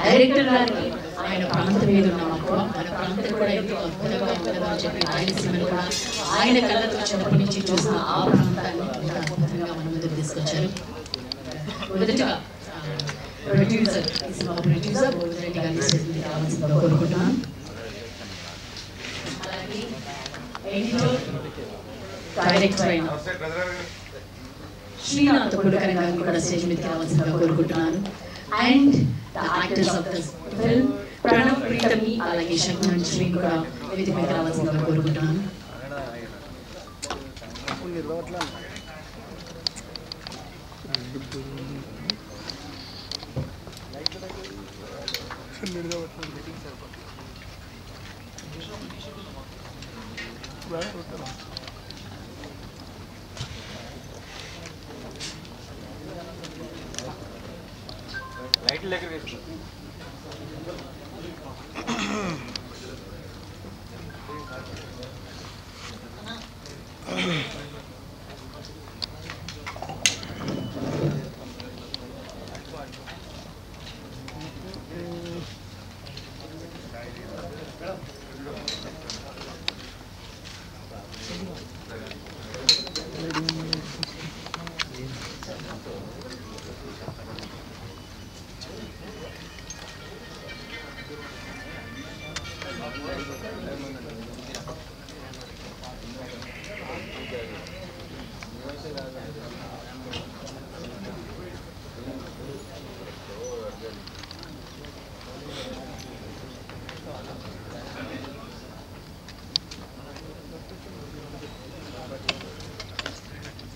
director గారికి ఆయన ప్రాంతం మీద ఉన్న మక్కువ మన ప్రాంతం కూడా ఎంతో అద్భుతంగా ఉంటుందో అని చెప్పి ఆయన సినిమాలు కూడా ఆయన కళ్ళతో చిన్నప్పటి నుంచి చూసిన ఆ ప్రాంతాన్ని ఎంత అద్భుతంగా మన ముందుకు తీసుకొచ్చారు మొదటిగా ప్రొడ్యూసర్ ఈ సినిమా ప్రొడ్యూసర్ రెడ్డి గారి చేసింది కావాల్సిందిగా కోరుకుంటున్నాను అలాగే ఎడిటర్ డైరెక్టర్ అయిన శ్రీనాథ్ కొడుకని గారిని కూడా స్టేజ్ మీదకి రావాల్సిందిగా కోరుకుంటున్నాను and the actors of the film Pranav Preethami అలాగే శంకర్ శ్రీ కూడా వేదిక మీదకి రావాల్సిందిగా కోరుకుంటున్నాను లైట్లు దగ్గర వేసుకో